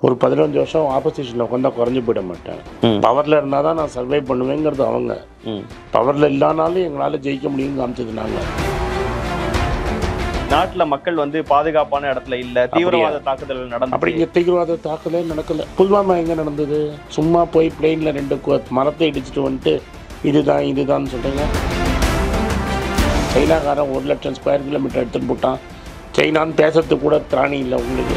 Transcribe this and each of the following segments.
ஒரு பதினஞ்சு வருஷம் ஆப்போசிஷனில் உட்காந்தா குறைஞ்சு போயிட மாட்டேன் ம். பவரில் இருந்தால் தான் நான் சர்வை பண்ணுவேங்கிறது அவங்க ம். பவரில் இல்லைனாலும் எங்களால் ஜெயிக்க முடியும்னு காமிச்சது நாங்கள் நாட்டுல மக்கள் வந்து பாதுகாப்பான இடத்துல இல்ல தீவிரவாத தாக்குதல்கள் அப்படி நடந்து இங்கே தீவிரவாத தாக்கலே நடக்கல புல்வாமா எங்கே நடந்தது சும்மா போய் பிளெயினில் ரெண்டு கு- மரத்தை இடிச்சிட்டு வந்துட்டு இதுதான் இதுதான் சொல்கிறீங்க சைனாக்காரன் ஒரு லட்சம் ஸ்கொயர் கிலோமீட்டர் எடுத்துட்டு போட்டான் சைனான்னு பேசுறதுக்கு கூட திராணி இல்லை உங்களுக்கு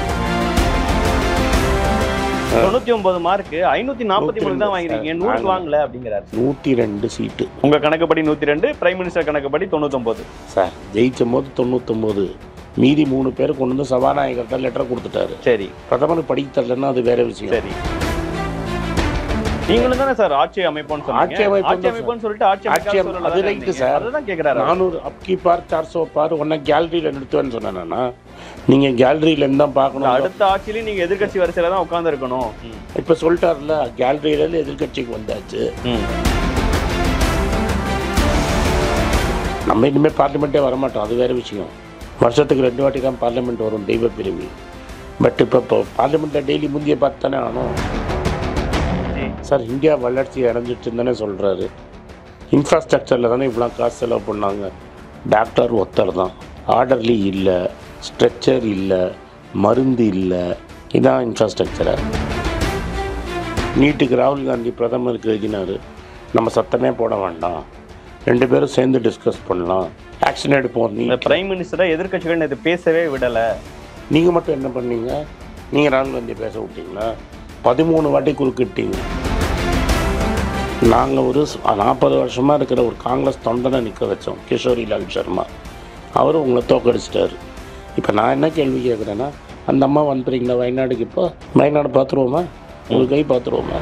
தொண்ணூத்தி ஒன்பது மார்க் ஐநூத்தி நாற்பத்தி மூணு தான் நூத்தி வாங்கிருக்கீங்க ரெண்டு. நூறுக்கு வாங்கல அப்படிங்கிறாரு நூற்றி ரெண்டு சீட்டு உங்க கணக்குப்படி நூத்தி ரெண்டு பிரைம் மினிஸ்டர் கணக்குப்படி தொண்ணூத்தி ஒன்பது சார் ஜெயிச்சும் போது தொண்ணூத்தொம்போது மீதி மூணு பேர் கொண்டு வந்து சபாநாயகர்கிட்ட லெட்டர் கொடுத்துட்டாரு சரி பிரதமர் படிக்க தரலன்னா அது வேற விஷயம் சரி நீங்களும் தானே சார் ஆட்சி அமைப்போம்னு ஆட்சி சொன்னீங்க அமைப்போம் ஆட்சி தான் அமைப்போம்னு சொல்லிட்டு ஆட்சி ஆட்சி அமைக்காத அமை- சூழல்ல அது தானே right இருந்தீங்க. சார். அதுதான் கேக்குறாரு நானூறு அப்கி பார் சார்சோ பார் உன்னை கேலரியில் நிறுத்துவேன்னு சொன்னேன்னா நீங்கள் கேலரியிலேருந்து தான் பார்க்கணும் அடுத்த ஆட்சியிலயும் நீங்க எதிர்க்கட்சி வரிசையில தான் உட்கார்ந்து இருக்கணும் இப்போ சொல்லிட்டார்ல கேலரியில எதிர்க்கட்சிக்கு வந்தாச்சு நம்ம இனிமேல் பார்லிமெண்ட்டே வரமாட்டோம் அது வேற விஷயம் வருஷத்துக்கு ரெண்டு வாட்டி தான் பார்லிமெண்ட் வரும் தெய்வ பிரிவி பட் இப்போ இப்போ பார்லிமெண்ட்டில் டெய்லி முந்திய பார்த்து தானே ஆகணும் சார் இந்தியா வளர்ச்சி அடைஞ்சிட்டுன்னு தானே சொல்கிறாரு இன்ஃப்ராஸ்ட்ரக்சரில் தானே இவ்வளோ காசு செலவு பண்ணாங்க டாக்டர் ஒருத்தர் தான் ஆர்டர்லி இல்லை ஸ்ட்ரெச்சர் இல்லை மருந்து இல்லை இதான் இன்ஃப்ராஸ்ட்ரக்சரை நீட்டுக்கு ராகுல் காந்தி பிரதமருக்கு எழுதினார் நம்ம சத்தமே போட வேண்டாம் ரெண்டு பேரும் சேர்ந்து டிஸ்கஸ் பண்ணலாம் ஆக்ஷன் எடுப்போம் நீ இந்த பிரைம் மினிஸ்டரை எதிர்க்கட்சிகள் நேற்று பேசவே விடல நீங்கள் மட்டும் என்ன பண்ணீங்க நீங்கள் ராகுல் காந்தி பேச விட்டீங்களா பதிமூணு வாட்டி குறுக்கிட்டீங்க நாங்கள் ஒரு நாற்பது வருஷமாக இருக்கிற ஒரு காங்கிரஸ் தொண்டனை நிற்க வச்சோம் கிஷோரி லால் சர்மா அவரும் உங்களை தோக்கடிச்சிட்டாரு இப்போ நான் என்ன கேள்வி கேட்குறேன்னா அந்த அம்மா வந்துறீங்களா வயநாடுக்கு இப்போ வயநாடு பார்த்துருவோமா ஒரு கை பார்த்துருவோமா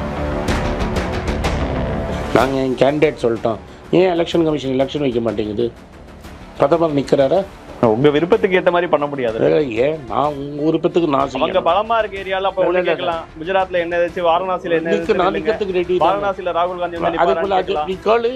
நாங்கள் என் கேண்டிடேட் சொல்லிட்டோம் ஏன் எலெக்ஷன் கமிஷன் எலெக்ஷன் வைக்க மாட்டேங்குது பிரதமர் நிற்கிறாரா உங்க விருப்பத்துக்கு ஏத்த மாதிரி பண்ண முடியாது ஏன் நான் உங்க விருப்பத்துக்கு நான் அவங்க செய்யணும். பலமா இருக்க ஏரியால அப்ப இல்ல, ஒண்ணு இல்ல, கேட்கலாம் குஜராத்ல என்ன ஏதாச்சும் வாரணாசில என்ன நிக்க- நான் ஏதாச்சும் நிக்கிறதுக்கு ready தான். வாரணாசில ராகுல் காந்தி வந்து அதுக்குள்ள நிப்பாரான்னு அது கேட்கலாம். நீ கேளு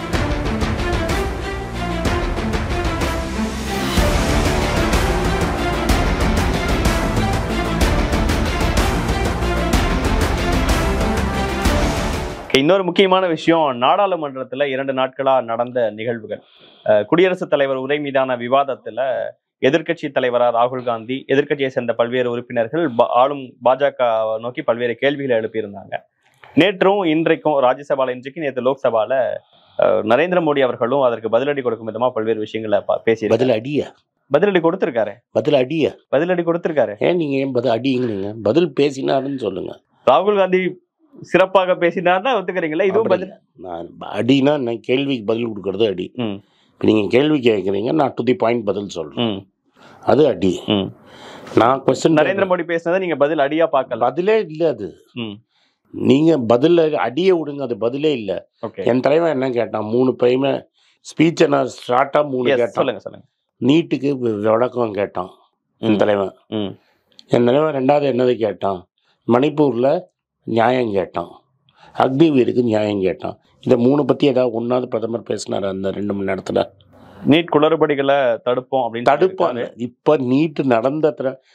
Okay, இன்னொரு முக்கியமான விஷயம் நாடாளுமன்றத்துல இரண்டு நாட்களா நடந்த நிகழ்வுகள் அஹ், குடியரசுத் தலைவர் உரை மீதான விவாதத்துல எதிர்க்கட்சி தலைவரா ராகுல் காந்தி எதிர்க்கட்சியை சேர்ந்த பல்வேறு உறுப்பினர்கள் பா- ஆளும் பாஜக நோக்கி பல்வேறு கேள்விகளை எழுப்பியிருந்தாங்க நேற்றும் இன்றைக்கும் ராஜ்யசபால இன்றைக்கு நேற்று லோக்சபால அஹ், நரேந்திர மோடி அவர்களும் அதற்கு பதிலடி கொடுக்கும் விதமா பல்வேறு விஷயங்களை பேசி பதில் அடிய பதிலடி கொடுத்திருக்காரு பதில் அடிய பதிலடி கொடுத்திருக்காரு ஏன் நீங்க ஏன் பதில் அடிங்கிறீங்க பதில் பேசினாருன்னு சொல்லுங்க ராகுல் காந்தி சிறப்பாக பேசினார்னா ஒத்துக்கிறீங்களா இதுவும் அப்படி பதில் இல்ல. நான் அடினா நான் கேள்விக்கு பதில் கொடுக்கறது அடி ம், இப்போ நீங்க கேள்வி கேட்குறீங்க நான் டு தி பாயிண்ட் பதில் சொல்றேன் ம், அது அடி ம். நான் கொஸ்டின் நரேந்திர மோடி பேசினதை நீங்க பதில் அடியா பார்க்கல பதிலே இல்லை அது ம். நீங்க பதில் அடியே விடுங்க அது பதிலே இல்லை ஓகே என் தலைவன் என்ன கேட்டான் மூணு பிரைம ஸ்பீச்சை நான் ஷார்ட்டாக மூணு Yes, கேட்டான் சொல்லுங்க சொல்லுங்க நீட்டுக்கு வி- விளக்கம் கேட்டான் என் ம். தலைவன் ம், என் தலைவன் ரெண்டாவது என்னது கேட்டான் மணிப்பூரில் நியாயம் கேட்டான் அக்னிவீருக்கு நியாயம் கேட்டான் இந்த மூணு பற்றி ஏதாவது ஒன்றாவது பிரதமர் பேசினார் அந்த ரெண்டு மணி நேரத்தில் நீட் குளறுபடிகளை தடுப்போம் அப்படின்னு தடுப்பான் சொல்லியிருக்காரு. இப்போ நீட்டு நடந்த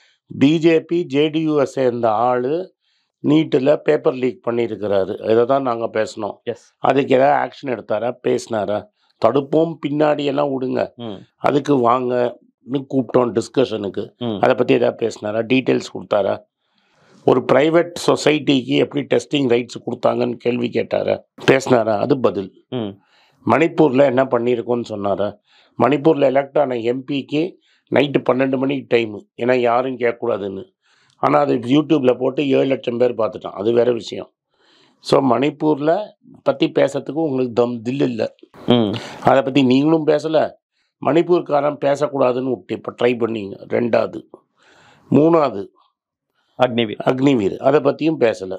பிஜேபி ஜேடியூவை சேர்ந்த ஆள் நீட்டில் பேப்பர் லீக் பண்ணியிருக்கிறாரு இதை தான் நாங்கள் பேசினோம் Yes. அதுக்கு ஏதாவது ஆக்ஷன் எடுத்தாரா பேசினாரா தடுப்போம் பின்னாடி எல்லாம் விடுங்க ம், அதுக்கு வாங்கன்னு கூப்பிட்டோம் டிஸ்கஷனுக்கு ம், அதை பற்றி ஏதாவது பேசினாரா டீட்டெயில்ஸ் கொடுத்தாரா ஒரு ப்ரைவேட் சொசைட்டிக்கு எப்படி டெஸ்டிங் ரைட்ஸ் கொடுத்தாங்கன்னு கேள்வி கேட்டாரா பேசினாரா அது பதில் ம், மணிப்பூரில் என்ன பண்ணியிருக்கோன்னு சொன்னாரா மணிப்பூரில் எலெக்ட் ஆன எம்பிக்கு நைட்டு பன்னெண்டு மணிக்கு டைமு ஏன்னா யாரும் கேட்கக்கூடாதுன்னு ஆனால் அது யூடியூப்பில் போட்டு ஏழு லட்சம் பேர் பார்த்துட்டான் அது வேற விஷயம் ஸோ மணிப்பூரில் பற்றி பேசுறதுக்கு உங்களுக்கு தம் தில் இல்லை ம். அதை பற்றி நீங்களும் பேசலை மணிப்பூர்காரன் பேசக்கூடாதுன்னு விட்டு இப்போ ட்ரை பண்ணீங்க ரெண்டாவது மூணாவது அக்னிவீர் அக்னிவீர் அதை பற்றியும் பேசலை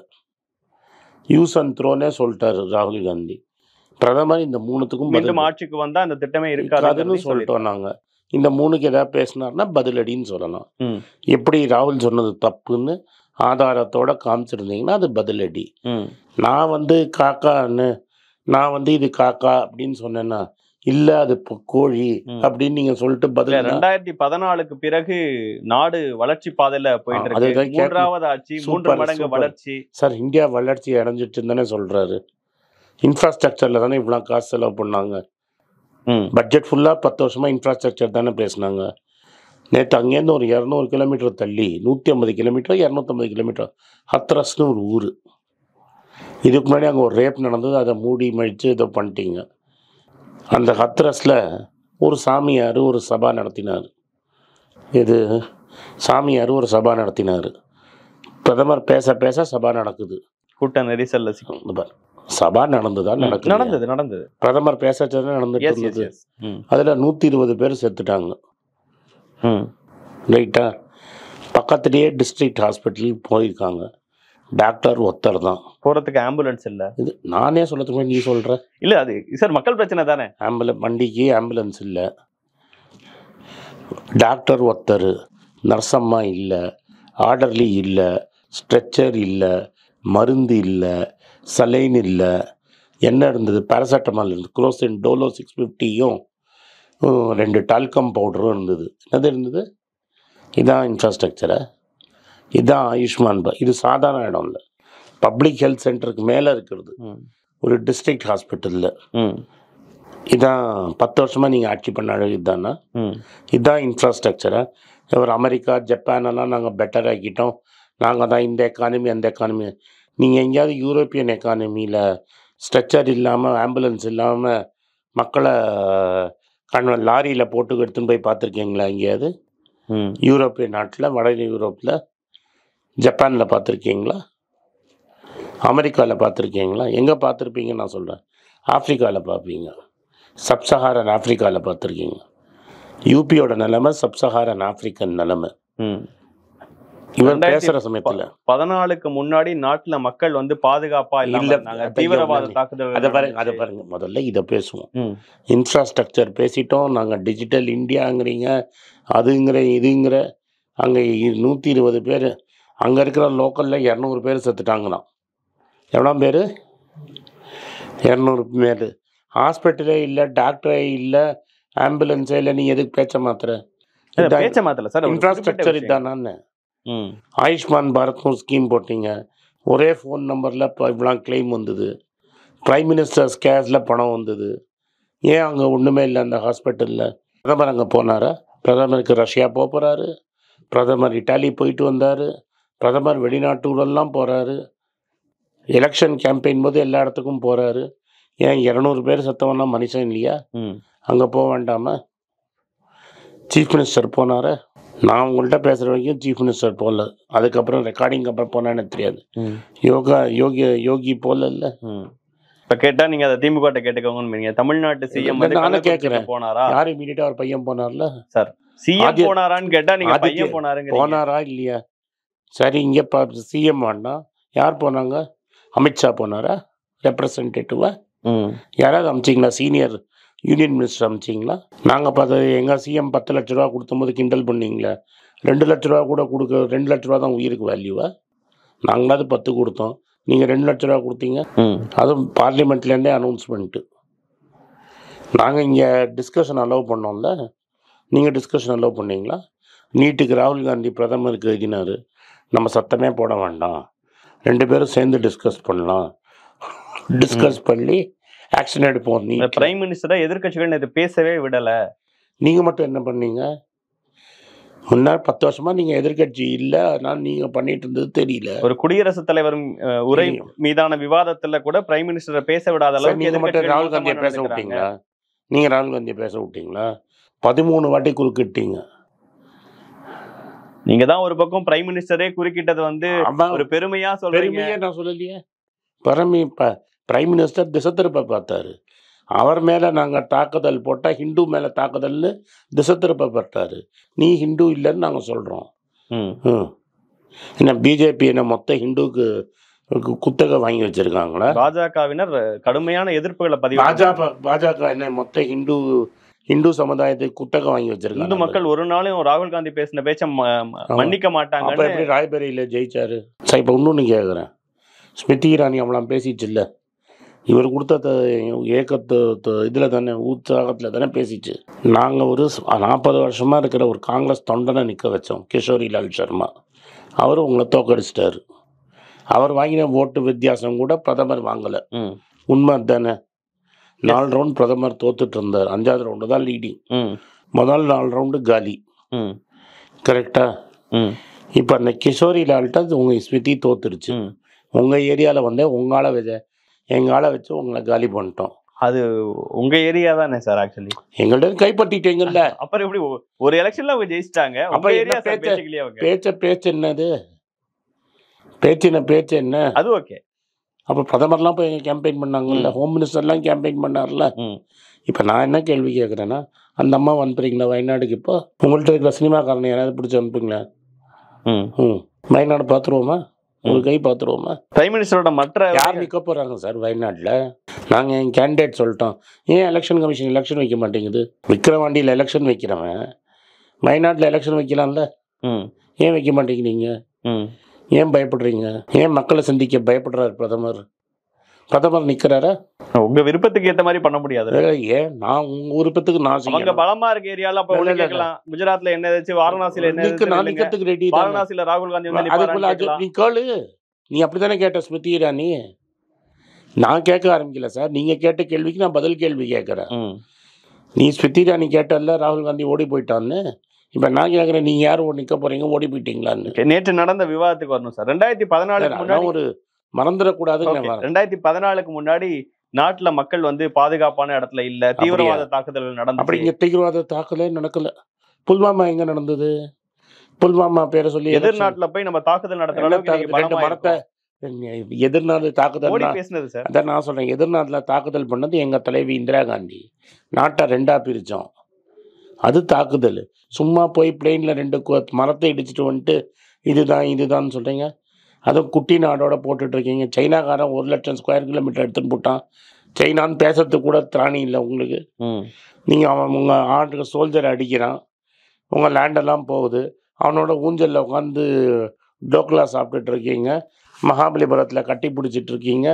யூஸ் அண்ட் த்ரோனே சொல்லிட்டாரு ராகுல் காந்தி பிரதமர் இந்த மூணுத்துக்கும் பதில் மீண்டும் ஆட்சிக்கு வந்தா அந்த திட்டமே இருக்காதுன்னு இருக்காதுன்னு சொல்லிட்டோம் நாங்கள் இந்த மூணுக்கு ஏதாவது பேசினார்னா பதிலடின்னு சொல்லலாம் ம், எப்படி ராகுல் சொன்னது தப்புன்னு ஆதாரத்தோட காமிச்சிருந்தீங்கன்னா அது பதிலடி ம், நான் வந்து காக்கான்னு நான் வந்து இது காக்கா அப்படின்னு சொன்னேன்னா இல்ல அது பொ- கோழி ம். அப்படின்னு நீங்க சொல்லிட்டு இல்ல பதில் ரெண்டாயிரத்தி பதினாலுக்கு பிறகு நாடு வளர்ச்சி பாதையில போயிட்டு அதுதான் இருக்கு கேட்கணும். மூன்றாவது ஆட்சி மூன்று சூப்பர், மடங்கு சூப்பர். வளர்ச்சி சார் இந்தியா வளர்ச்சி அடைஞ்சிட்டு தானே சொல்றாரு இன்ஃப்ராஸ்ட்ரக்சர்ல தானே இவ்வளோ காசு செலவு பண்ணாங்க ம் பட்ஜெட் ஃபுல்லாக பத்து வருஷமா இன்ஃப்ராஸ்ட்ரக்சர் தானே பேசுனாங்க நேற்று அங்கேருந்து ஒரு இரநூறு கிலோமீட்டர் தள்ளி நூற்றி ஐம்பது கிலோமீட்டர் இரநூத்தம்பது கிலோமீட்டர் ஹத்ரஸ்னு ஒரு ஊர் இதுக்கு முன்னாடி அங்கே ஒரு ரேப் நடந்தது அதை மூடி மழித்து இதை பண்ணிட்டீங்க அந்த ஹத்ரஸில் ஒரு சாமியார் ஒரு சபா நடத்தினார் இது சாமியார் ஒரு சபா நடத்தினார் பிரதமர் பேச பேச சபா நடக்குது கூட்ட நெரிசல்ல சிக்கும் இந்த பாரு, சபா நடந்ததா நடக்குது நடந்தது நடந்தது பிரதமர் பேச நடந்துட்டு எஸ் எஸ் இருந்தது எஸ் ம் அதில் நூற்றி இருபது பேர் செத்துட்டாங்க ம் ரைட்டா பக்கத்துலேயே டிஸ்ட்ரிக்ட் ஹாஸ்பிட்டல் போயிருக்காங்க டாக்டர் ஒருத்தர் தான் போறதுக்கு ஆம்புலன்ஸ் இல்ல இது நானே சொல்லத்துக்கு முன்னாடி நீ சொல்கிற இல்ல அது சார் மக்கள் பிரச்சனை தானே ஆம்புலன்ஸ் வண்டிக்கு ஆம்புலன்ஸ் இல்லை டாக்டர் ஒருத்தர் நர்சம்மா இல்லை ஆர்டர்லி இல்லை ஸ்ட்ரெச்சர் இல்லை மருந்து இல்லை சலைன் இல்லை என்ன இருந்தது பேராசெட்டமால் இருந்தது குரோசின் டோலோ சிக்ஸ் ஃபிஃப்டியும் ரெண்டு டால்கம் பவுடரும் இருந்தது என்னது இருந்தது இதான் இன்ஃப்ராஸ்ட்ரக்சரா இதான் ஆயுஷ்மான் பா இது சாதாரண இடம் இல்லை பப்ளிக் ஹெல்த் சென்டருக்கு மேலே இருக்கிறது ம் ஒரு டிஸ்ட்ரிக்ட் ஹாஸ்பிட்டலில் ம் இதான் பத்து வருஷமாக நீங்கள் ஆட்சி பண்ண அழகு இதுதானா ம் இதுதான் இன்ஃப்ராஸ்ட்ரக்சரை ஒரு அமெரிக்கா ஜப்பான் எல்லாம் நாங்கள் பெட்டர் ஆக்கிட்டோம் நாங்கள் தான் இந்த எக்கானமி அந்த எக்கானமி நீங்கள் எங்கேயாவது யூரோப்பியன் எக்கானமியில் ஸ்ட்ரெச்சர் இல்லாமல் ஆம்புலன்ஸ் இல்லாமல் மக்களை கண் லாரியில் போட்டு எடுத்துன்னு போய் பார்த்துருக்கீங்களா எங்கேயாவது ம் யூரோப்பிய நாட்டில் வட யூரோப்பில் ஜப்பானில் பார்த்துருக்கீங்களா அமெரிக்காவில் பார்த்துருக்கீங்களா எங்கே பார்த்துருப்பீங்கன்னு நான் சொல்கிறேன் ஆஃப்ரிக்காவில் பார்ப்பீங்க சப்சஹாரன் ஆஃப்ரிக்காவில் பார்த்துருக்கீங்க யூபியோட நிலைமை சப்சஹாரன் ஆப்பிரிக்கன் நிலைமை ம் இவர் ரெண்டாயிரத்தி பேசுகிற சமயத்தில் பதினாலுக்கு முன்னாடி நாட்டுல மக்கள் வந்து பாதுகாப்பா இல்லாம இல்ல, இருந்தாங்க ஐயோ, தீவிரவாத நான் தாக்குதல் அதை பாருங்க அதை பாருங்க முதல்ல இதை பேசுவோம் ம் இன்ஃப்ராஸ்ட்ரக்சர் பேசிட்டோம் நாங்கள் டிஜிட்டல் இந்தியாங்கிறீங்க அதுங்கிற இதுங்கிற அங்கே நூற்றி இருபது பேர் அங்கே இருக்கிற லோக்கலில் இரநூறு பேர் செத்துட்டாங்களாம் எவ்வளோ பேர் இரநூறு பேர் ஹாஸ்பிட்டலே இல்லை டாக்டரே இல்லை ஆம்புலன்ஸே இல்லை நீ எதுக்கு பேச்ச மாத்திர இல்ல, பேச்ச மாத்தல சார் ஒரு இன்ஃப்ராஸ்ட்ரக்சர் குறிப்பிட்ட விஷயம். இதானே ம் ஆயுஷ்மான் பாரத்னு ஸ்கீம் போட்டீங்க ஒரே ஃபோன் நம்பரில் இப்போ இவ்வளோ கிளைம் வந்தது ப்ரைம் மினிஸ்டர்ஸ் கேர்ஸில் பணம் வந்தது ஏன் அங்கே ஒன்றுமே இல்லை அந்த ஹாஸ்பிட்டலில் பிரதமர் அங்கே போனாரா பிரதமருக்கு ரஷ்யா போக போகிறாரு பிரதமர் இட்டாலி போயிட்டு வந்தார் பிரதமர் வெளிநாட்டுலாம் போகிறாரு எலெக்ஷன் கேம்பெயின் போது எல்லா இடத்துக்கும் போகிறாரு ஏன் இரநூறு பேர் செத்தவன்லாம் மனுஷன் இல்லையா ம் அங்கே போக வேண்டாமா சீஃப் மினிஸ்டர் போனாரா நான் உங்கள்கிட்ட பேசுகிற வரைக்கும் சீஃப் மினிஸ்டர் போகல அதுக்கப்புறம் ரெக்கார்டிங் அப்புறம் போனா எனக்கு தெரியாது ம் யோகா யோகி யோகி போகல இல்லை ம் இப்ப கேட்டா நீங்க அதை திமுக ட்ட கேட்டுக்கோங்கன்னு தமிழ்நாட்டு சிஎம் இல்ல, நானே கேட்கிறேன். போனாரா யார் இமீடியட்டாக ஒரு பையன் போனார்ல சிஎம் ஆதித்ய- போனாரான்னு கேட்டா நீங்க ஆதித்ய- பையன் போனாருங்க போனாரா இல்லையா சரி இங்கே பா சிஎம் வேண்டாம் யார் போனாங்க அமித்ஷா போனாரா ரெப்ரசன்டேட்டிவா ம் யாராவது அமிச்சிங்களா சீனியர் யூனியன் மினிஸ்டர் அமிச்சிங்களா நாங்கள் பார்த்து எங்கள் சிஎம் பத்து லட்ச ரூபா கொடுத்தம்போது கிண்டல் பண்ணீங்களே ரெண்டு லட்ச ரூபா கூட கொடுக்க ரெண்டு லட்ச ரூபா தான் உயிருக்கு வேல்யூவா நாங்களாவது பத்து கொடுத்தோம் நீங்கள் ரெண்டு லட்ச ரூபா கொடுத்தீங்க ம் அதுவும் பார்லிமெண்ட்லேருந்தே அனௌன்ஸ்மெண்ட்டு நாங்கள் இங்கே டிஸ்கஷன் அலோவ் பண்ணோம்ல நீங்கள் டிஸ்கஷன் அலோவ் பண்ணீங்களா நீட்டுக்கு ராகுல் காந்தி பிரதமருக்கு எழுதினார் நம்ம சத்தமே போட வேண்டாம் ரெண்டு பேரும் சேர்ந்து டிஸ்கஸ் பண்ணலாம் டிஸ்கஸ் பண்ணி ஆக்ஷன் எடுப்போம் நீ பிரைம் மினிஸ்டரை எதிர்க்கட்சிகள் நேற்று பேசவே விடல நீங்கள் மட்டும் என்ன பண்ணீங்க முன்னாடி பத்து வருஷமா நீங்கள் எதிர்க்கட்சி இல்லை அதனால் நீங்கள் பண்ணிட்டு இருந்தது தெரியல ஒரு குடியரசுத் தலைவர் அஹ், உரை தெரியும். மீதான விவாதத்துல கூட பிரைம் மினிஸ்டரை பேச விடாத சார், அளவுக்கு நீங்க மட்டும் எதிர்க்கட்சிகள் ராகுல் காந்தியை மோசமா பேச நடந்துக்கிறாங்க. விட்டீங்களா நீங்க ராகுல் காந்தியை பேச விட்டீங்களா பதிமூணு வாட்டி குறுக்கிட்டீங்க நீங்க தான் ஒரு பக்கம் பிரைம் மினிஸ்டரே குறுக்கிட்டது வந்து அவன் ஒரு பெருமையா சொல்றீங்க பெருமையே நான் சொல்லலையே பரமி பிரைம் மினிஸ்டர் திசை திருப்ப பார்த்தாரு அவர் மேலே நாங்கள் தாக்குதல் போட்டால் ஹிந்து மேலே தாக்குதல்னு திசை திருப்ப பார்த்தாரு நீ ஹிந்து இல்லைன்னு நாங்கள் சொல்கிறோம் ம். ம் என்ன பிஜேபி என்ன மொத்த ஹிந்துக்கு கு- குத்தகை வாங்கி வச்சிருக்காங்களா பாஜகவினர் கடுமையான எதிர்ப்புகளை பதிவு பாஜக பாஜக என்ன மொத்த ஹிந்து ஹிந்து சமுதாயத்துக்கு குத்தகை வாங்கி இந்து வச்சிருக்காங்க மக்கள் ஒரு நாளும் ராகுல் காந்தி பேசின பேச்ச ம- ம- ஆமா. மன்னிக்க அப்போ மாட்டாங்கன்னு எப்படி ராய்பரேலியில் ஜெயிச்சாரு சார் இப்போ இன்னொன்று கேட்குறேன் ஸ்மிருதி இரானி அவளாம் பேசிச்சு இல்லை இவர் கொடுத்த த- ஏக்கத்து இதில் தானே உற்சாகத்தில் தானே பேசிச்சு நாங்கள் ஒரு நாற்பது வருஷமாக இருக்கிற ஒரு காங்கிரஸ் தொண்டனை நிற்க வச்சோம் கிஷோரிலால் சர்மா அவர் உங்களை தோக்கடிச்சிட்டாரு அவர் வாங்கின ஓட்டு வித்தியாசம் கூட பிரதமர் வாங்கலை ம் உண்மை தானே நாலு ரவுண்ட் பிரதமர் தோத்துட்டு இருந்தார் அஞ்சாவது ரவுண்டு தான் லீடிங் ம் முதல் நாலு ரவுண்டு காலி ம் கரெக்டா ம் இப்போ அந்த கிஷோரி லால்ட்ட உங்கள் ஸ்மிருதி தோத்துருச்சு ம் உங்கள் ஏரியாவில் வந்து உங்களால் வச்ச எங்கால வச்சு உங்களை காலி பண்ணிட்டோம் அது உங்க ஏரியா தானே சார் ஆக்சுவலி எங்கள்ட்ட கைப்பற்றிட்டீங்கல்ல அப்புறம் எப்படி ஒ- ஒரு எலெக்ஷன்ல அவங்க ஜெயிச்சிட்டாங்க உங்க அப்புறம் என்ன ஏரியா சார் பேச்ச- பேசிக்கலையே அவங்க பேச்ச பேச்சு என்னது பேச்சின பேச்சு என்ன அது ஓகே அப்போ பிரதமர்லாம் போய் கேம்பெயின் பண்ணாங்கல்ல ஹோம் மினிஸ்டர்லாம் கேம்பெயின் பண்ணார்ல ம் இப்போ நான் என்ன கேள்வி கேட்குறேன்னா அந்த அம்மா அனுப்புறீங்களா வயநாடுக்கு இப்போ உங்கள்கிட்ட இருக்கிற சினிமாக்காரனை யாராவது பிடிச்சி அனுப்புங்களா ம் ம் வயநாடு பார்த்துருவோமா ஒரு கை பார்த்துருவோமா பிரைம் மினிஸ்டரோட மற்ற யார் நிற்க போகிறாங்க சார் வயநாட்டில் நாங்கள் என் கேண்டிடேட் சொல்லிட்டோம் ஏன் எலெக்ஷன் கமிஷன் எலெக்ஷன் வைக்க மாட்டேங்குது விக்கிரவாண்டியில் எலெக்ஷன் வைக்கிறவன் வயநாட்டில் எலெக்ஷன் வைக்கலாம்ல ம் ஏன் வைக்க மாட்டேங்கிறீங்க ம் ஏன் பயப்படுறீங்க ஏன் மக்களை சந்திக்க பயப்படுறாரு பிரதமர் பிரதமர் நிற்கிறாரா உங்க விருப்பத்துக்கு ஏத்த மாதிரி பண்ண முடியாது ஏன் நான் உங்க விருப்பத்துக்கு நான் அவங்க செய்யணும். பலமா இருக்க ஏரியால அப்ப இல்ல, ஒண்ணு இல்ல, இல்ல. கேட்கலாம் குஜராத்ல என்ன ஏதாச்சும் வாரணாசியில என்ன நிக்க- ஏதாச்சும் நான் இல்லைங்க. நிக்கிறதுக்கு ரெடி தான் வாரணாசியில ராகுல் காந்தி வந்து அதுக்குள்ள நிப்பாரான்னு அது கேட்கலாம். நீ கேளு நீ அப்படித்தானே கேட்ட ஸ்மிருதி இரானி நான் கேட்க ஆரம்பிக்கல சார் நீங்க கேட்ட கேள்விக்கு நான் பதில் கேள்வி கேட்கறேன் ம் நீ ஸ்மிருதி இரானி கேட்டல்ல ராகுல் காந்தி ஓடி போயிட்டான்னு இப்ப நான் கேட்கறேன் நீங்க யார் ஓடி நிக்க போறீங்க ஓடி போயிட்டீங்களான்னு Okay, நேற்று நடந்த விவாதத்துக்கு வரணும் சார் ரெண்டாயிரத்தி பதினாலுக்கு சார், முன்னாடி அதான் ஒரு மறந்துடக்கூடாதுன்னு Okay, நான் வரேன். ரெண்டாயிரத்தி பதினாலுக்கு முன்னாடி நாட்டுல மக்கள் வந்து பாதுகாப்பான இடத்துல இல்ல தீவிரவாத தாக்குதல்கள் அப்படி நடந்துச்சு இங்க தீவிரவாத தாக்கலே நடக்கல புல்வாமா எங்க நடந்தது புல்வாமா பேரை சொல்லி எதிர்நாட்டுல போய் நம்ம தாக்குதல் நடத்துற அளவுக்கு ரெண்டு நீங்க பலமா மரத்தை இருக்கோம். எதிர்நாடு தாக்குதல் மோடி பேசினது சார் அதான் நான் சொல்றேன் எதிர்நாட்டில் தாக்குதல் பண்ணது எங்க தலைவி இந்திரா காந்தி நாட்டை ரெண்டா பிரிச்சோம் அது தாக்குதல் சும்மா போய் பிளெயின்ல ரெண்டு கு- மரத்தை இடிச்சிட்டு வந்துட்டு இதுதான் இதுதான் சொல்றீங்க அதுவும் குட்டி நாடோட போட்டுட்டு இருக்கீங்க சைனாக்காரன் ஒரு லட்சம் ஸ்கொயர் கிலோமீட்டர் எடுத்துன்னு போட்டான் சைனான்னு பேசுறதுக்கு கூட திராணி இல்லை உங்களுக்கு ம் நீங்கள் அவன் உங்கள் ஆட்டுக்கு சோல்ஜர் அடிக்கிறான் உங்கள் லேண்டெல்லாம் போகுது அவனோட ஊஞ்சலில் உட்காந்து டோக்லா சாப்பிட்டுட்டு இருக்கீங்க மகாபலிபுரத்தில் கட்டி பிடிச்சிட்டு இருக்கீங்க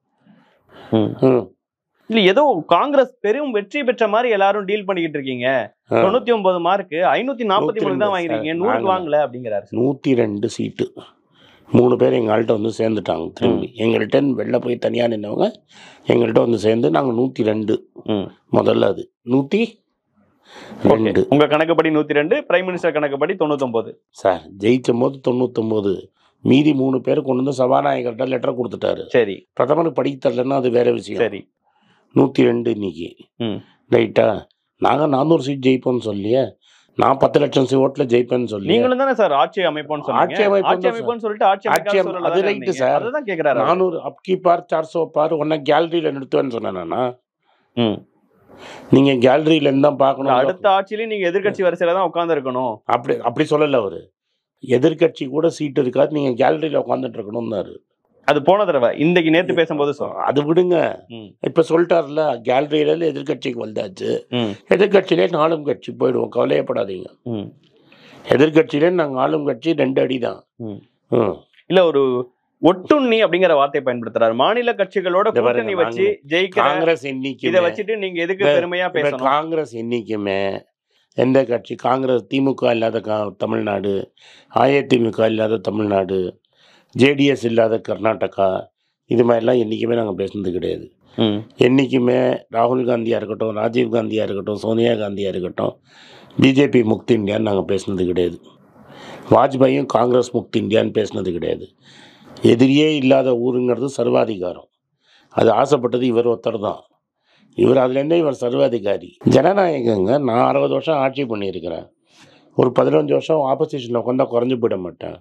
ம். ம். இல்ல ஏதோ காங்கிரஸ் பெரும் வெற்றி பெற்ற மாதிரி எல்லாரும் டீல் பண்ணிக்கிட்டு இருக்கீங்க ஆ. தொண்ணூத்தி ஒன்பது மார்க் ஐநூத்தி நாற்பத்தி மூணு தான் நூத்தி வாங்கிருக்கீங்க ரெண்டு நூறுக்கு சார். வாங்கல அப்படிங்கிறாரு சார். நூற்றி ரெண்டு சீட்டு மூணு பேர் எங்கள்கிட்ட வந்து சேர்ந்துட்டாங்க திரும்பி எங்கள்கிட்ட வெளில போய் தனியாக நின்றவங்க எங்கள்கிட்ட வந்து சேர்ந்து நாங்கள் நூற்றி ரெண்டு ம். முதல்ல அது நூற்றி Okay. ரெண்டு உங்க கணக்குப்படி நூத்தி ரெண்டு பிரைம் மினிஸ்டர் கணக்குப்படி தொண்ணூத்தொன்பது சார் ஜெயிச்சும் போது தொண்ணூத்தொம்போது மீதி மூணு பேர் கொண்டு வந்து சபாநாயகர்கிட்ட லெட்டர் கொடுத்துட்டாரு சரி பிரதமருக்கு படிக்க தரலன்னா அது வேற விஷயம் சரி நூற்றி ரெண்டு இன்னைக்கு ம். ரைட்டா நாங்கள் நானூறு சீட் ஜெயிப்போம்னு சொல்லியே நான் பத்து லட்சம் சீட் ஓட்டில் ஜெயிப்பேன்னு சொல்லி நீங்களும் தானே சார் ஆட்சி அமைப்போம்னு சொன்னீங்க ஆட்சி அமைப்போம்னு ஆட்சி அமைப்போம்னு சொல்லிட்டு ஆட்சி ஆட்சி அமைக்காத அமை- சொல்லல அது தானே right இருந்தீங்க. சார். அதுதான் கேக்குறாரு அவரு. நானூறு அப்கி பார் சார்சோ பார் உன்னை கேலரியில் நிறுத்துவேன்னு சொன்னேன் நானா ம். நீங்கள் கேலரியில இருந்து தான் பார்க்கணும் அடுத்த ஆட்சியிலயும் நீங்க எதிர்க்கட்சி வரிசையில தான் உட்கார்ந்து இருக்கணும் அப்படி அப்படி சொல்லல அவரு எதிர்க்கட்சி கூட சீட் இருக்காது நீங்கள் கேலரியில் உட்காந்துட்டு இருக்கணும்னாரு அது போன தடவை இன்னைக்கு நேத்து பேசும்போது சொன்னோம் அது விடுங்க ம். இப்போ சொல்லிட்டார்ல கேலரியில எதிர்க்கட்சிக்கு வந்தாச்சு ம். எதிர்க்கட்சியிலே நாலும் கட்சி போயிடுவோம் கவலையப்படாதீங்க ம். எதிர்க்கட்சியிலே நாங்கள் ஆளும் கட்சி ரெண்டு அடி தான் ம். ம் இல்ல ஒரு ஒட்டுண்ணி அப்படிங்கிற வார்த்தையை பயன்படுத்துறாரு மாநில கட்சிகளோட இத பாருங்க, கூட்டணி வச்சு ஜெயிக்கிற காங்கிரஸ் இத என்னைக்குமே வச்சுட்டு நீங்க எதுக்கு இப்ப- பெருமையா இப்ப பேசணும் காங்கிரஸ் என்னைக்குமே எந்த கட்சி காங்கிரஸ் திமுக இல்லாத கா தமிழ்நாடு அதிமுக இல்லாத தமிழ்நாடு ஜேடிஎஸ் இல்லாத கர்நாடகா இது மாதிரிலாம் என்றைக்குமே நாங்கள் பேசுனது கிடையாது ம். என்றைக்குமே ராகுல் காந்தியாக இருக்கட்டும் ராஜீவ் காந்தியாக இருக்கட்டும் சோனியா காந்தியாக இருக்கட்டும் பிஜேபி முக்தி இந்தியான்னு நாங்கள் பேசுனது கிடையாது வாஜ்பாயும் காங்கிரஸ் முக்தி இந்தியான்னு பேசுனது கிடையாது எதிரியே இல்லாத ஊருங்கிறது சர்வாதிகாரம் அது ஆசைப்பட்டது இவர் ஒருத்தர் தான் இவர் அதுலேருந்தே இவர் சர்வாதிகாரி ஜனநாயகங்க நான் அறுபது வருஷம் ஆட்சி பண்ணியிருக்கிறேன் ஒரு பதினஞ்சு வருஷம் ஆப்போசிஷனில் உட்காந்தா குறைஞ்சு போயிட மாட்டேன்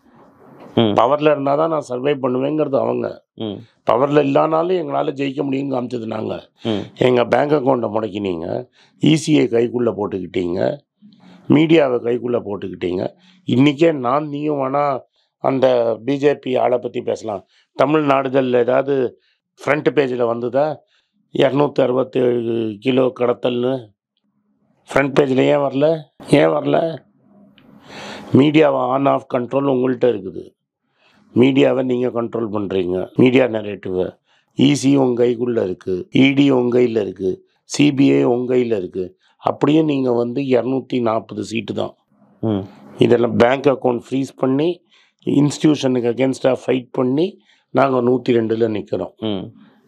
ம். பவரில் இருந்தால் தான் நான் சர்வை பண்ணுவேங்கிறது அவங்க ம். பவரில் இல்லைனாலும் எங்களால் ஜெயிக்க முடியும்னு காமிச்சது நாங்கள் ம். எங்கள் பேங்க் அக்கௌண்ட்டை முடக்கினீங்க இசிஐ கைக்குள்ளே போட்டுக்கிட்டீங்க மீடியாவை கைக்குள்ளே போட்டுக்கிட்டீங்க இன்றைக்கே நான் நீயும் வேணால் அந்த பிஜேபி ஆளை பற்றி பேசலாம் தமிழ்நாடுதல் ஏதாவது ஃப்ரண்ட் பேஜில் வந்ததா இரநூத்தி அறுபத்தேழு கிலோ கடத்தல்னு ஃப்ரண்ட் பேஜில் ஏன் வரல ஏன் வரல மீடியாவை ஆன் ஆஃப் கண்ட்ரோல் உங்கள்கிட்ட இருக்குது மீடியாவை நீங்கள் கண்ட்ரோல் பண்ணுறீங்க மீடியா நரேட்டிவை இசி உங்க கைக்குள்ளே இருக்குது இடி உங்க கையில் இருக்குது சிபிஐ உங்க கையில் இருக்குது அப்படியே நீங்கள் வந்து இரநூத்தி நாற்பது சீட்டு தான் ம் இதெல்லாம் பேங்க் அக்கௌண்ட் ஃப்ரீஸ் பண்ணி இன்ஸ்டியூஷனுக்கு அகேன்ஸ்டாக ஃபைட் பண்ணி நாங்கள் நூற்றி ரெண்டில் நிற்கிறோம் ம்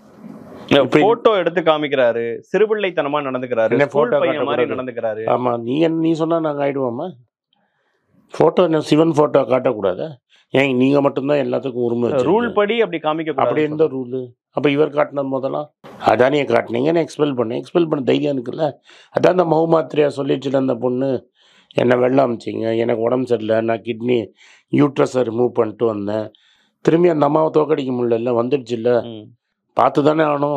இப்ப இது- போட்டோ எடுத்து காமிக்கிறாரு சிறுபிள்ளைத்தனமா நடந்துக்கிறாரு என்ன ஸ்கூல் photo பையன் மாதிரி காட்டக்கூடாது? நடந்துக்கிறாரு ஆமாம் நீ என்ன நீ சொன்னால் நாங்கள் ஆயிடுவோமா ஃபோட்டோ என்ன சிவன் ஃபோட்டோ காட்டக்கூடாதா ஏன் நீங்கள் மட்டும்தான் எல்லாத்துக்கும் உரிமை ரூல் வச்சிருக்கீங்க. படி அப்படி காமிக்க அப்படி கூடாது எந்த ரூலு அப்போ இவர் காட்டினது முதலாம் அதானியை காட்டினீங்கன்னு எக்ஸ்பெல் பண்ணேன் எக்ஸ்பெல் பண்ண தைரியம் இருக்குல்ல அதான் அந்த மௌமாத்திரையா சொல்லிச்சுட்டு அந்த பொண்ணு என்னை வெள்ளம் அமிச்சிங்க எனக்கு உடம்பு சரியில்லை நான் கிட்னி யூட்ரஸை ரிமூவ் பண்ணிட்டு வந்தேன் திரும்பி அந்த அம்மாவை தோக்கடிக்க முடியல வந்துடுச்சு இல்லை ம் பார்த்து தானே ஆகணும்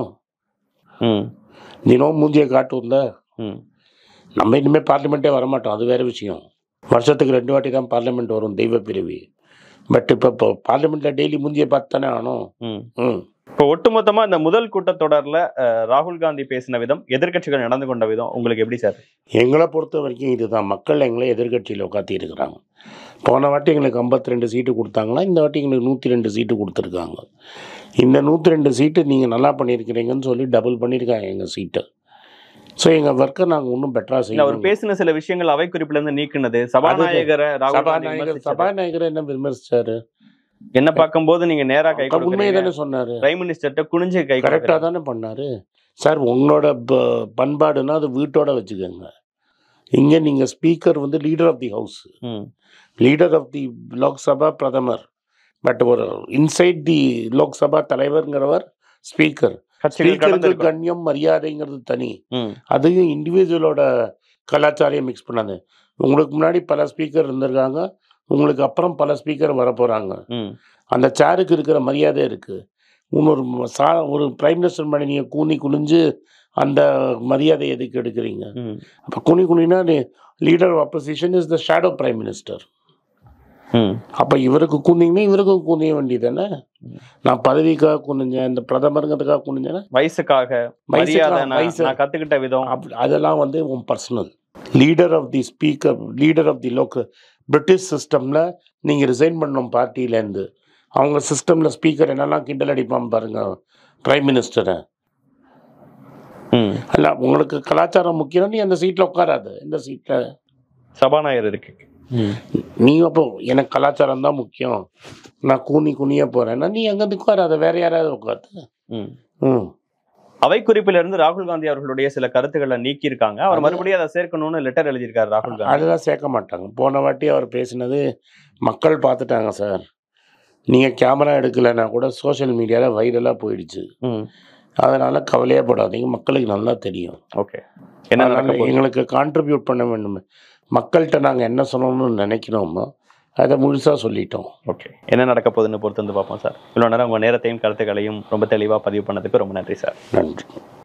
ம் தினம் மூஞ்சியை காட்டும்ல ம் நம்ம இனிமேல் பார்லிமெண்ட்டே வரமாட்டோம் அது வேறு விஷயம் வருஷத்துக்கு ரெண்டு வாட்டி தான் பார்லிமெண்ட் வரும் தெய்வ பிரிவி பட் இப்போ இப்போ பார்லிமெண்ட்டில் டெய்லி மூஞ்சியை பார்த்து தானே ஆகணும் ம் ம் இப்போ ஒட்டுமொத்தமா இந்த முதல் கூட்டத்தொடர்ல அஹ், ராகுல் காந்தி பேசின விதம் எதிர்க்கட்சிகள் நடந்து கொண்ட விதம் உங்களுக்கு எப்படி சார் எங்களை பொறுத்த வரைக்கும் இதுதான் மக்கள் எங்களை எதிர்க்கட்சியில் உட்காத்தி இருக்கிறாங்க போன வாட்டி எங்களுக்கு 52 ரெண்டு சீட்டு கொடுத்தாங்களா இந்த வாட்டி எங்களுக்கு நூற்றி ரெண்டு சீட்டு கொடுத்துருக்காங்க இந்த நூற்றி ரெண்டு சீட்டு நீங்கள் நல்லா பண்ணியிருக்கிறீங்கன்னு சொல்லி டபுள் பண்ணியிருக்காங்க எங்கள் சீட்டை ஸோ எங்கள் ஒர்க்கை நாங்கள் இன்னும் பெட்டராக இல்ல, அவர் செய்யணும் பேசின சில விஷயங்கள் அவை குறிப்புல இருந்து நீக்குனது சபாநாயகரை ராகுல் காந்தி சபாநாயகர் விமர்சிச்சது. சபாநாயகர் என்ன விமர்சிச்சாரு என்ன பார்க்கும்போது நீங்க நேரா கை உண்மையை கொடுக்குறீங்க தானே சொன்னார் பிரைம் மினிஸ்டர்கிட்ட குனிஞ்சு கை கரெக்டாக கொடுக்குறாரு. தானே பண்ணார் சார் உங்களோட ப- பண்பாடுனா அது வீட்டோட வச்சுக்கோங்க இங்கே நீங்கள் ஸ்பீக்கர் வந்து லீடர் ஆஃப் தி ஹவுஸ் ம் லீடர் ஆஃப் தி லோக்சபா பிரதமர் பட் ஒரு இன்சைட் தி லோக்சபா தலைவருங்கிறவர் ஸ்பீக்கர் கட்சிகள் கடந்து ஸ்பீக்கருக்கு இருக்கணும். கண்ணியம் மரியாதைங்கிறது தனி ம் அதையும் இண்டிவிஜுவலோட கலாச்சாரம் மிக்ஸ் பண்ணாது உங்களுக்கு முன்னாடி பல ஸ்பீக்கர் இருந்திருக்காங்க உங்களுக்கு அப்புறம் பல ஸ்பீக்கர் வரப்போகிறாங்க ம் அந்த சேருக்கு இருக்கிற மரியாதை இருக்குது இன்னொரு ம- சா ஒரு பிரைம் மினிஸ்டர் மேலே நீங்கள் கூனி குனிஞ்சு அந்த மரியாதை எதுக்கு எடுக்கிறீங்க ம் அப்போ குனி குனினா leader of opposition is the shadow prime minister ம் அப்போ இவருக்கு குனிங்கன்னா இவருக்கும் குனிய வேண்டியதானே நான் பதவிக்காக குனிஞ்சேன் இந்த பிரதமருங்கிறதுக்காக குனிஞ்சேன்னா வயசுக்காக மரியாதை நான் வயசு நான் கத்துக்கிட்ட விதம் அப்படி அதெல்லாம் வந்து உன் personal leader of the speaker leader of the local British சிஸ்டமில் நீங்கள் ரிசைன் பண்ணணும் பார்ட்டியிலேருந்து அவங்க சிஸ்டமில் ஸ்பீக்கர் என்னெல்லாம் கிண்டல் அடிப்பான் பாருங்க பிரைம் மினிஸ்டரை ம் அல்ல உங்களுக்கு கலாச்சாரம் முக்கியம் நீ அந்த சீட்டில் உட்காராது இந்த சீட்டில் சபாநாயகர் இருக்கு ம் நீ அப்போ எனக்கு கலாச்சாரம் தான் முக்கியம் நான் கூனி குனிய போகிறேன்னா நீ அங்கே உட்காராத வேற யாராவது உட்காந்து ம் ம் அவை குறிப்பில இருந்து ராகுல் காந்தி அவர்களுடைய சில கருத்துக்களை நீக்கி இருக்காங்க அவர் அது- மறுபடியும் அதை சேர்க்கணும்னு லெட்டர் எழுதியிருக்காரு ராகுல் காந்தி அதெல்லாம் சேர்க்க மாட்டாங்க போன வாட்டி அவர் பேசினது மக்கள் பார்த்துட்டாங்க சார் நீங்கள் கேமரா எடுக்கலைன்னா கூட சோஷியல் மீடியாவில் வைரலாக போயிடுச்சு ம் அதனால் கவலையே படாதீங்க மக்களுக்கு நல்லா தெரியும் ஓகே என்ன அதனால நடக்க போகுது? எங்களுக்கு கான்ட்ரிபியூட் பண்ண வேண்டும் மக்கள்கிட்ட நாங்கள் என்ன சொல்லணும்னு நினைக்கிறோமோ அதை முழுசாக சொல்லிட்டோம் ஓகே என்ன நடக்க போகுதுன்னு பொறுத்து வந்து பார்ப்போம் சார் இவ்வளோ நேரம் உங்க நேரத்தையும் கருத்துக்களையும் ரொம்ப தெளிவா பதிவு பண்ணதுக்கு ரொம்ப நன்றி சார் நன்றி